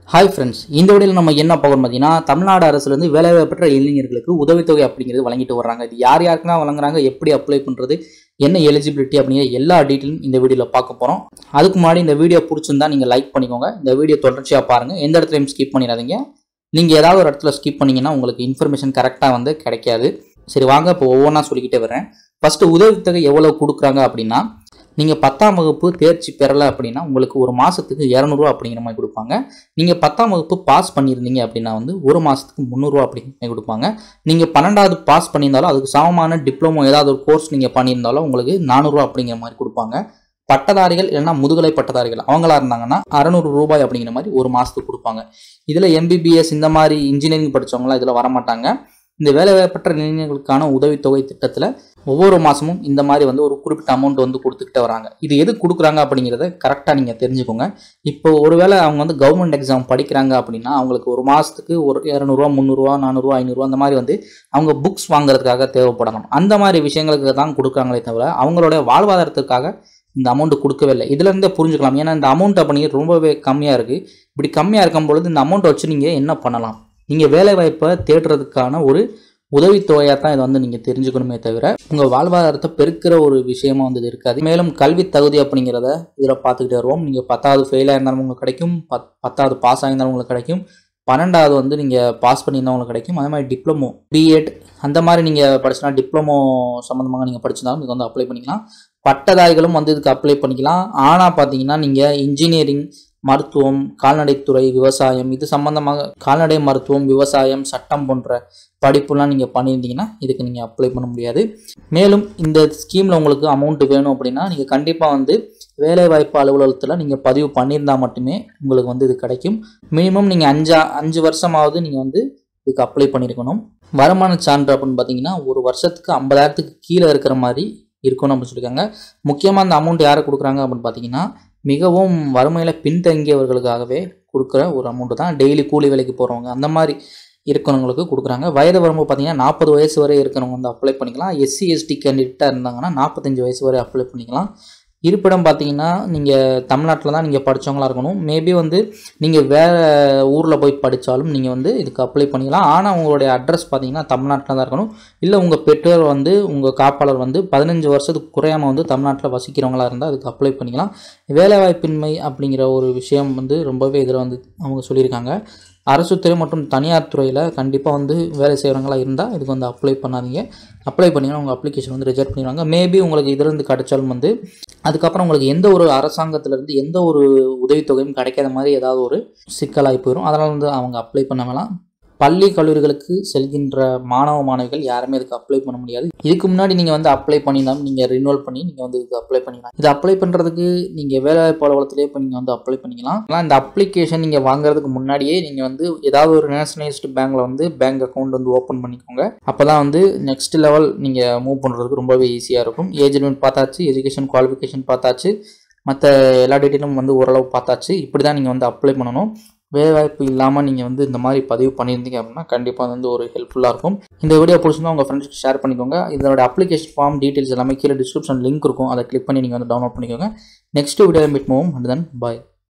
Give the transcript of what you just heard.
hi friends இந்த வீடியோவில் நம்ம என்ன பார்க்கணும் பார்த்தீங்கன்னா தமிழ்நாடு அரசுலேருந்து வேலைவாய்ப்பற்ற இளைஞர்களுக்கு உதவித்தொகை அப்படிங்கிறது வழங்கிட்டு வர்றாங்க இது யார் யாருக்குலாம் வழங்குறாங்க எப்படி அப்ளை பண்ணுறது என்ன எலிஜிபிலிட்டி அப்படிங்கிற எல்லா டீட்டெயிலும் இந்த வீடியோவில் பார்க்க போகிறோம் அதுக்கு முன்னாடி இந்த வீடியோ பிடிச்சிருந்தா நீங்கள் லைக் பண்ணிக்கோங்க இந்த வீடியோ தொடர்ச்சியாக பாருங்கள் எந்த இடத்துலையும் ஸ்கிப் பண்ணிடாதீங்க நீங்கள் ஏதாவது ஒரு இடத்துல ஸ்கிப் பண்ணீங்கன்னா உங்களுக்கு இன்ஃபர்மேஷன் கரெக்டாக வந்து கிடைக்காது சரி வாங்க இப்போ ஒவ்வொன்றா சொல்லிக்கிட்டே வரேன் ஃபஸ்ட்டு உதவித்தொகை எவ்வளோ கொடுக்குறாங்க அப்படின்னா நீங்கள் பத்தாம் வகுப்பு தேர்ச்சி பெறலை அப்படின்னா உங்களுக்கு ஒரு மாதத்துக்கு இரநூறுவா அப்படிங்கிற மாதிரி கொடுப்பாங்க நீங்கள் பத்தாம் வகுப்பு பாஸ் பண்ணியிருந்தீங்க அப்படின்னா வந்து ஒரு மாதத்துக்கு முந்நூறுரூவா அப்படிங்கிற மாதிரி கொடுப்பாங்க நீங்கள் பன்னெண்டாவது பாஸ் பண்ணியிருந்தாலும் அதுக்கு சமமான டிப்ளமோ ஏதாவது ஒரு கோர்ஸ் நீங்கள் பண்ணியிருந்தாலும் உங்களுக்கு நானூறுரூவா அப்படிங்கிற மாதிரி கொடுப்பாங்க பட்டதாரிகள் இல்லைன்னா முதுகலை பட்டதாரிகள் அவங்களா இருந்தாங்கன்னா அறநூறு ரூபாய் அப்படிங்கிற மாதிரி ஒரு மாதத்துக்கு கொடுப்பாங்க இதில் எம்பிபிஎஸ் இந்த மாதிரி இன்ஜினியரிங் படித்தவங்களாம் இதில் வரமாட்டாங்க இந்த வேலைவாய்ப்பற்ற இளைஞர்களுக்கான உதவித்தொகை திட்டத்தில் ஒவ்வொரு மாதமும் இந்த மாதிரி வந்து ஒரு குறிப்பிட்ட அமௌண்ட் வந்து கொடுத்துக்கிட்டே வராங்க இது எது கொடுக்குறாங்க அப்படிங்கிறத கரெக்டாக நீங்கள் தெரிஞ்சுக்கோங்க இப்போ ஒருவேளை அவங்க வந்து கவர்மெண்ட் எக்ஸாம் படிக்கிறாங்க அப்படின்னா அவங்களுக்கு ஒரு மாதத்துக்கு ஒரு இரநூறுவா முந்நூறுரூவா நானூறுரூவா ஐநூறுரூவா அந்த மாதிரி வந்து அவங்க புக்ஸ் வாங்குறதுக்காக தேவைப்படணும் அந்த மாதிரி விஷயங்களுக்கு தான் கொடுக்குறாங்களே தவிர அவங்களோட வாழ்வாதாரத்துக்காக இந்த அமௌண்ட் கொடுக்கவே இல்லை இதுலேருந்தே புரிஞ்சுக்கலாம் ஏன்னா இந்த அமௌண்ட் அப்படிங்கிறது ரொம்பவே கம்மியாக இருக்குது இப்படி கம்மியாக இருக்கும் பொழுது இந்த அமௌண்ட்டை வச்சு நீங்கள் என்ன பண்ணலாம் நீங்கள் வேலைவாய்ப்பை தேடுறதுக்கான ஒரு உதவித்தொகையாக தான் இதை வந்து நீங்கள் தெரிஞ்சுக்கணுமே தவிர உங்கள் வாழ்வாதாரத்தை பெருக்கிற ஒரு விஷயமா வந்து இது இருக்காது மேலும் கல்வி தகுதி அப்படிங்கிறத இதில் பார்த்துக்கிட்டே வருவோம் நீங்கள் பத்தாவது ஃபெயிலாக இருந்தாலும் உங்களுக்கு கிடைக்கும் பத் பத்தாவது பாஸ் ஆகியிருந்தாலும் உங்களுக்கு கிடைக்கும் பன்னெண்டாவது வந்து நீங்கள் பாஸ் பண்ணியிருந்தா உங்களுக்கு கிடைக்கும் அதே மாதிரி டிப்ளமோ பிஎட் அந்த மாதிரி நீங்கள் படிச்சுனா டிப்ளமோ சம்மந்தமாக நீங்கள் படிச்சிருந்தாலும் இதுக்கு வந்து அப்ளை பண்ணிக்கலாம் பட்டதாரிகளும் வந்து இதுக்கு அப்ளை பண்ணிக்கலாம் ஆனால் பார்த்தீங்கன்னா நீங்கள் இன்ஜினியரிங் மருத்துவம் கால்நடைத்துறை விவசாயம் இது சம்பந்தமாக கால்நடை மருத்துவம் விவசாயம் சட்டம் போன்ற படிப்புலாம் நீங்கள் பண்ணியிருந்தீங்கன்னா இதுக்கு நீங்கள் அப்ளை பண்ண முடியாது மேலும் இந்த ஸ்கீமில் உங்களுக்கு அமௌண்ட் வேணும் அப்படின்னா நீங்கள் கண்டிப்பாக வந்து வேலைவாய்ப்பு அலுவலகத்தில் நீங்கள் பதிவு பண்ணியிருந்தால் மட்டுமே உங்களுக்கு வந்து இது கிடைக்கும் மினிமம் நீங்கள் அஞ்சா அஞ்சு வருஷமாவது நீங்கள் வந்து இதுக்கு அப்ளை பண்ணியிருக்கணும் வருமான சான்று அப்படின்னு பார்த்தீங்கன்னா ஒரு வருஷத்துக்கு ஐம்பதாயிரத்துக்கு கீழே இருக்கிற மாதிரி இருக்கணும் அப்படின்னு சொல்லியிருக்காங்க முக்கியமாக அந்த அமௌண்ட் யாரை கொடுக்குறாங்க அப்படின்னு பார்த்தீங்கன்னா மிகவும் வறுமையில் பின்தங்கியவர்களுக்காகவே கொடுக்குற ஒரு அமௌண்ட்டு தான் டெய்லி கூலி வேலைக்கு போகிறவங்க அந்த மாதிரி இருக்கிறவங்களுக்கு கொடுக்குறாங்க வயது வரம்பு பார்த்தீங்கன்னா நாற்பது வயசு வரை இருக்கிறவங்க வந்து அப்ளை பண்ணிக்கலாம் எஸ்சி எஸ்டி கேண்டிடேட்டாக இருந்தாங்கன்னா நாற்பத்தஞ்சு வயசு வரை அப்ளை பண்ணிக்கலாம் இருப்பிடம் பார்த்தீங்கன்னா நீங்கள் தமிழ்நாட்டில் தான் நீங்கள் படித்தவங்களா இருக்கணும் மேபி வந்து நீங்கள் வேறு ஊரில் போய் படித்தாலும் நீங்கள் வந்து இதுக்கு அப்ளை பண்ணிக்கலாம் ஆனால் உங்களுடைய அட்ரஸ் பார்த்தீங்கன்னா தமிழ்நாட்டில் தான் இருக்கணும் இல்லை உங்கள் பெற்றோர் வந்து உங்கள் காப்பாளர் வந்து பதினஞ்சு வருஷத்துக்கு குறையாமல் வந்து தமிழ்நாட்டில் வசிக்கிறவங்களா இருந்தால் அதுக்கு அப்ளை பண்ணிக்கலாம் வேலைவாய்ப்பின்மை அப்படிங்கிற ஒரு விஷயம் வந்து ரொம்பவே இதில் வந்து அவங்க சொல்லியிருக்காங்க அரசு துறை மற்றும் தனியார் துறையில் கண்டிப்பாக வந்து வேலை செய்கிறவங்களா இருந்தால் இதுக்கு வந்து அப்ளை பண்ணாதீங்க அப்ளை பண்ணிங்கன்னா உங்கள் அப்ளிகேஷன் வந்து ரிஜெக்ட் பண்ணிடுவாங்க மேபி உங்களுக்கு இதிலிருந்து கிடைச்சாலும் வந்து அதுக்கப்புறம் உங்களுக்கு எந்த ஒரு அரசாங்கத்திலேருந்து எந்த ஒரு உதவித்தொகையும் கிடைக்காத மாதிரி ஏதாவது ஒரு சிக்கலாகி போயிடும் அதனால் வந்து அவங்க அப்ளை பண்ண வேணாம் பள்ளி கல்லூரிகளுக்கு செல்கின்ற மாணவ மாணவிகள் யாருமே இதுக்கு அப்ளை பண்ண முடியாது இதுக்கு முன்னாடி நீங்கள் வந்து அப்ளை பண்ணியிருந்தாலும் நீங்கள் ரினியூவல் பண்ணி நீங்கள் வந்து இதுக்கு அப்ளை பண்ணிக்கலாம் இது அப்ளை பண்ணுறதுக்கு நீங்கள் வேலைவாய்ப்பு அலுவலகத்திலே இப்போ நீங்கள் வந்து அப்ளை பண்ணிக்கலாம் ஆனால் இந்த அப்ளிகேஷன் நீங்கள் வாங்குறதுக்கு முன்னாடியே நீங்கள் வந்து ஏதாவது ஒரு நேஷனலைஸ்டு பேங்க்கில் வந்து பேங்க் அக்கௌண்ட் வந்து ஓப்பன் பண்ணிக்கோங்க அப்போ தான் வந்து நெக்ஸ்ட் லெவல் நீங்கள் மூவ் பண்ணுறதுக்கு ரொம்பவே ஈஸியாக இருக்கும் ஏஜ் லிமிட் பார்த்தாச்சு எஜுகேஷன் குவாலிஃபிகேஷன் பார்த்தாச்சு மற்ற எல்லா டீட்டெயிலும் வந்து ஓரளவு பார்த்தாச்சு இப்படி தான் நீங்கள் வந்து அப்ளை பண்ணணும் வேலைவாய்ப்பு இல்லாமல் நீங்கள் வந்து இந்த மாதிரி பதிவு பண்ணியிருந்தீங்க அப்படின்னா கண்டிப்பாக வந்து ஒரு ஹெல்ப்ஃபுல்லாக இருக்கும் இந்த வீடியோ பிடிச்சிருந்தா உங்கள் ஃப்ரெண்ட்ஸ்க்கு ஷேர் பண்ணிக்கோங்க இதோட அப்ளிகேஷன் ஃபார்ம் டீட்டெயில்ஸ் எல்லாமே கீழே டிஸ்கிரிப்ஷன் லிங்க் இருக்கும் அதை கிளிக் பண்ணி நீங்கள் வந்து டவுன்லோட் பண்ணிக்கோங்க நெக்ஸ்ட் வீடியோ மீட் மூவும் அண்ட் தென் பாய்